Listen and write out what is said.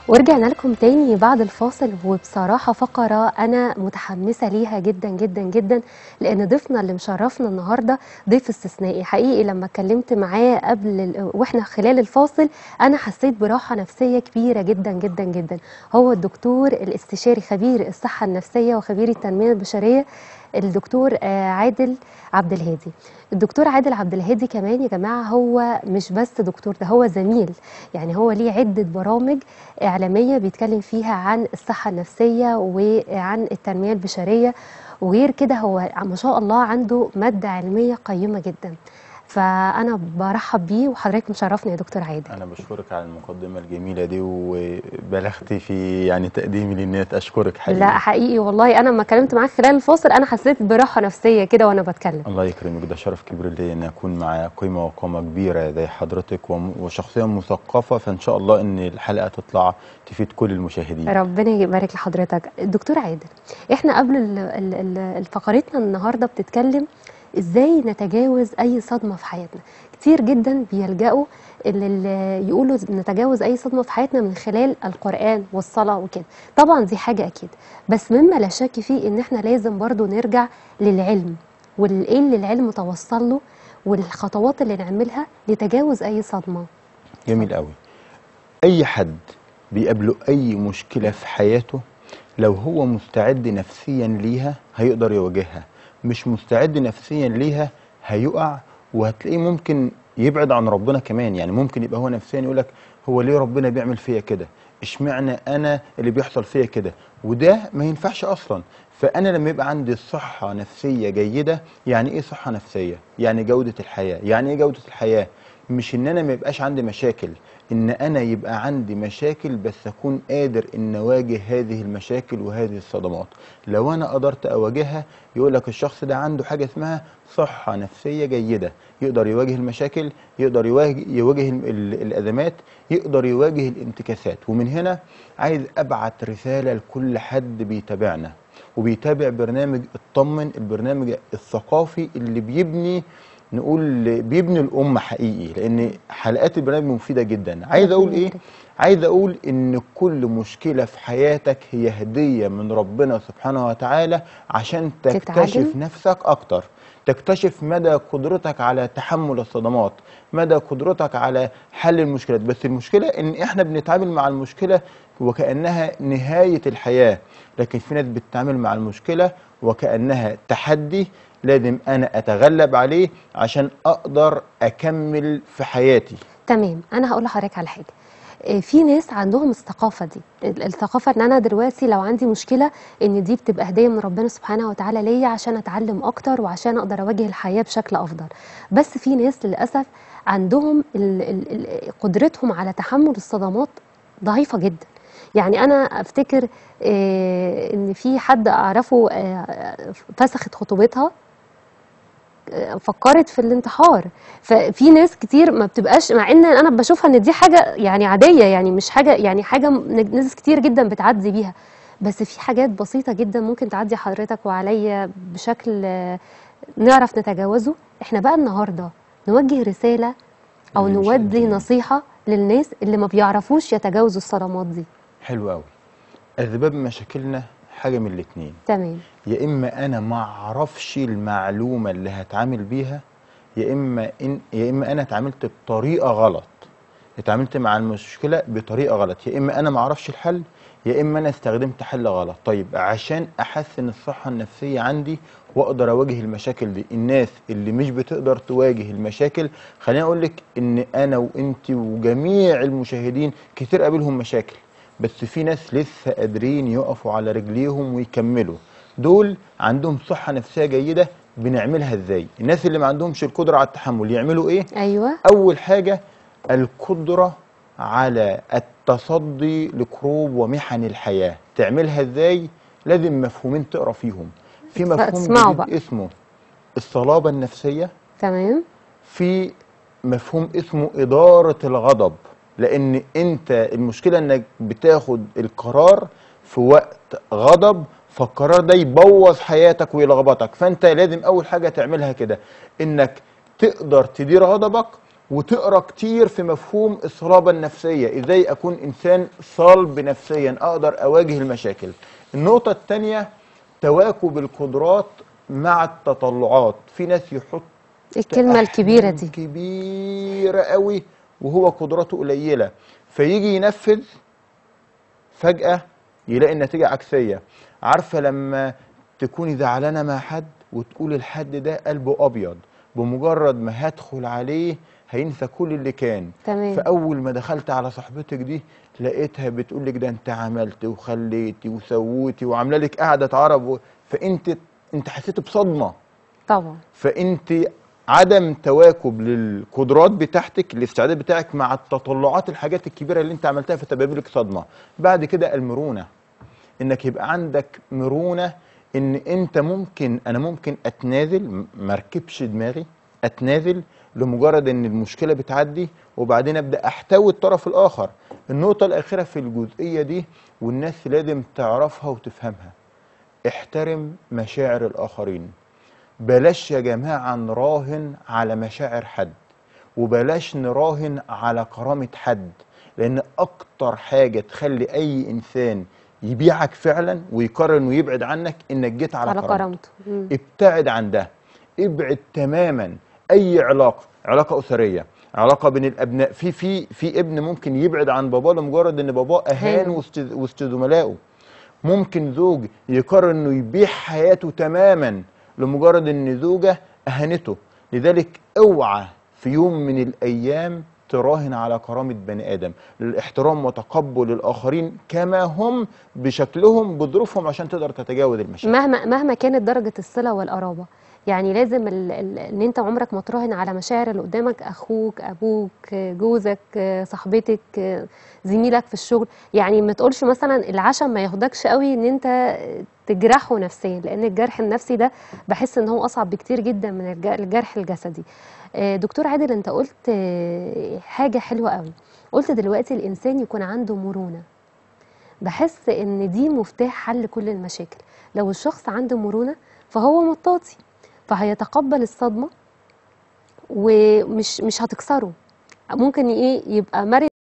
ورجعنا لكم تاني بعد الفاصل وبصراحة فقرة أنا متحمسة ليها جدا جدا جدا لأن ضيفنا اللي مشرفنا النهاردة ضيف استثنائي حقيقي لما اتكلمت معاه قبل ال- وإحنا خلال الفاصل أنا حسيت براحة نفسية كبيرة جدا جدا جدا هو الدكتور الاستشاري خبير الصحة النفسية وخبير التنمية البشرية الدكتور آه، عادل عبد الهادي الدكتور عادل عبد الهادي كمان يا جماعة هو مش بس دكتور ده هو زميل يعني هو ليه عدة برامج إعلامية بيتكلم فيها عن الصحة النفسية وعن التنمية البشرية وغير كده هو ما شاء الله عنده مادة علمية قيمة جدا فأنا برحب بيه وحضرتك مشرفني يا دكتور عادل أنا بشكرك على المقدمة الجميلة دي وبلغت في يعني تقديمي للناس أشكرك حقيقي لا حقيقي والله أنا لما اتكلمت معاك خلال الفاصل أنا حسيت براحة نفسية كده وأنا بتكلم الله يكرمك ده شرف كبير ليا إن أكون مع قيمة وقامة كبيرة زي حضرتك وم- وشخصية مثقفة فإن شاء الله إن الحلقة تطلع تفيد كل المشاهدين ربنا يبارك لحضرتك دكتور عادل احنا قبل ال- ال- ال- فقرتنا النهارده بتتكلم ازاي نتجاوز اي صدمه في حياتنا كتير جدا بيلجأوا ال- ال- يقولوا نتجاوز اي صدمه في حياتنا من خلال القرآن والصلاة وكده طبعا دي حاجة اكيد بس مما لا شك فيه ان احنا لازم برضو نرجع للعلم والايه اللي العلم توصل له والخطوات اللي نعملها لتجاوز اي صدمة جميل قوي أي حد بيقابله أي مشكلة في حياته لو هو مستعد نفسيا ليها هيقدر يواجهها مش مستعد نفسيا ليها هيقع وهتلاقيه ممكن يبعد عن ربنا كمان يعني ممكن يبقى هو نفسيا يقولك هو ليه ربنا بيعمل فيا كده اشمعنى انا اللي بيحصل فيا كده وده ما ينفعش اصلا فانا لما يبقى عندي صحه نفسيه جيده يعني ايه صحه نفسيه يعني جوده الحياه يعني ايه جوده الحياه مش ان انا ما يبقاش عندي مشاكل ان انا يبقى عندي مشاكل بس اكون قادر ان اواجه هذه المشاكل وهذه الصدمات لو انا قدرت اواجهها يقول لك الشخص ده عنده حاجه اسمها صحه نفسيه جيده يقدر يواجه المشاكل يقدر يواجه, يواجه ال- ال- الازمات يقدر يواجه الانتكاسات ومن هنا عايز ابعت رساله لكل حد بيتابعنا وبيتابع برنامج اطمن البرنامج الثقافي اللي بيبني نقول بيبني الأمة حقيقي لأن حلقات البرنامج مفيدة جدا عايز أقول إيه؟ عايز أقول إن كل مشكلة في حياتك هي هدية من ربنا سبحانه وتعالى عشان تكتشف تتعلم. نفسك أكتر تكتشف مدى قدرتك على تحمل الصدمات مدى قدرتك على حل المشكلات بس المشكلة إن إحنا بنتعامل مع المشكلة وكأنها نهاية الحياة لكن في ناس بتتعامل مع المشكلة وكأنها تحدي لازم أنا أتغلب عليه عشان أقدر أكمل في حياتي تمام انا هقول لحضرتك على حاجه إيه، في ناس عندهم الثقافه دي ال- الثقافه ان انا دلوقتي لو عندي مشكله ان دي بتبقى هديه من ربنا سبحانه وتعالى ليا عشان اتعلم اكتر وعشان اقدر اواجه الحياه بشكل افضل بس في ناس للاسف عندهم ال ال ال قدرتهم على تحمل الصدمات ضعيفه جدا يعني انا افتكر إيه، ان في حد اعرفه آه، فسخت خطوبتها فكرت في الانتحار ففي ناس كتير ما بتبقاش مع ان انا بشوفها ان دي حاجه يعني عاديه يعني مش حاجه يعني حاجه م- ناس كتير جدا بتعدي بيها بس في حاجات بسيطه جدا ممكن تعدي حضرتك وعليا بشكل آه، نعرف نتجاوزه احنا بقى النهارده نوجه رساله او نودي للمشاهدين. نصيحه للناس اللي ما بيعرفوش يتجاوزوا الصدمات دي حلو قوي أسباب مشاكلنا حاجة من الاتنين تمام يا اما انا ما اعرفش المعلومه اللي هتعامل بيها يا اما إن يا اما انا اتعاملت بطريقه غلط اتعاملت مع المشكله بطريقه غلط يا اما انا ما اعرفش الحل يا اما انا استخدمت حل غلط طيب عشان احسن الصحه النفسيه عندي واقدر اواجه المشاكل دي الناس اللي مش بتقدر تواجه المشاكل خليني اقول لك ان انا وانت وجميع المشاهدين كتير قابلهم مشاكل بس في ناس لسه قادرين يقفوا على رجليهم ويكملوا دول عندهم صحة نفسية جيدة بنعملها ازاي الناس اللي ما عندهمش القدرة على التحمل يعملوا ايه ايوه اول حاجة القدرة على التصدي لكروب ومحن الحياة تعملها ازاي لازم مفهومين تقرا فيهم في مفهوم اسمعوا جديد بقى. اسمه الصلابة النفسية تمام في مفهوم اسمه إدارة الغضب لأن أنت المشكلة إنك بتاخد القرار في وقت غضب فالقرار ده يبوظ حياتك ويلخبطك فأنت لازم أول حاجة تعملها كده إنك تقدر تدير غضبك وتقرا كتير في مفهوم الصلابه النفسيه ازاي اكون انسان صلب نفسيا اقدر اواجه المشاكل النقطه الثانيه تواكب القدرات مع التطلعات في ناس يحط الكلمة الكبيرة أحلام دي كبيره قوي وهو قدراته قليله فيجي ينفذ فجاه يلاقي النتيجه عكسيه عارفه لما تكوني زعلانه مع حد وتقول الحد ده قلبه ابيض بمجرد ما هدخل عليه هينسى كل اللي كان تمام فاول ما دخلت على صاحبتك دي لقيتها بتقول لك ده انت عملت وخليتي وسويتي وعامله لك قعده عرب و... فانت انت حسيت بصدمه طبعا فانت عدم تواكب للقدرات بتاعتك الاستعداد بتاعك مع التطلعات الحاجات الكبيره اللي انت عملتها فتبقى لك صدمه بعد كده المرونه انك يبقى عندك مرونه ان انت ممكن انا ممكن اتنازل م- ما اركبش دماغي اتنازل لمجرد ان المشكله بتعدي وبعدين ابدا احتوي الطرف الاخر النقطه الاخيره في الجزئيه دي والناس لازم تعرفها وتفهمها احترم مشاعر الاخرين بلاش يا جماعه نراهن على مشاعر حد وبلاش نراهن على كرامه حد لان اكتر حاجه تخلي اي انسان يبيعك فعلا ويقرر انه يبعد عنك انك جيت على, على كرامته كرامته مم. ابتعد عن ده ابعد تماما اي علاقه علاقه اسريه علاقه بين الابناء في في في ابن ممكن يبعد عن باباه لمجرد ان باباه اهان أهان. وسط وسط زملائه ممكن زوج يقرر انه يبيع حياته تماما لمجرد ان زوجه اهانته لذلك اوعى في يوم من الايام تراهن على كرامه بني ادم الاحترام وتقبل الاخرين كما هم بشكلهم بظروفهم عشان تقدر تتجاوز المشاكل مهما مهما كانت درجة الصلة والقرابة يعني لازم ال... ال... ان انت عمرك ما تراهن على مشاعر اللي قدامك اخوك ابوك جوزك صاحبتك زميلك في الشغل يعني ما تقولش مثلا العشم ما ياخدكش قوي ان انت تجرحه نفسيا لان الجرح النفسي ده بحس ان هو اصعب بكتير جدا من الج- الجرح الجسدي آه، دكتور عادل انت قلت آه، حاجة حلوة قوي قلت دلوقتي الانسان يكون عنده مرونة بحس ان دي مفتاح حل كل المشاكل لو الشخص عنده مرونة فهو مطاطي فهيتقبل الصدمة ومش مش هتكسره ممكن ايه يبقى مرن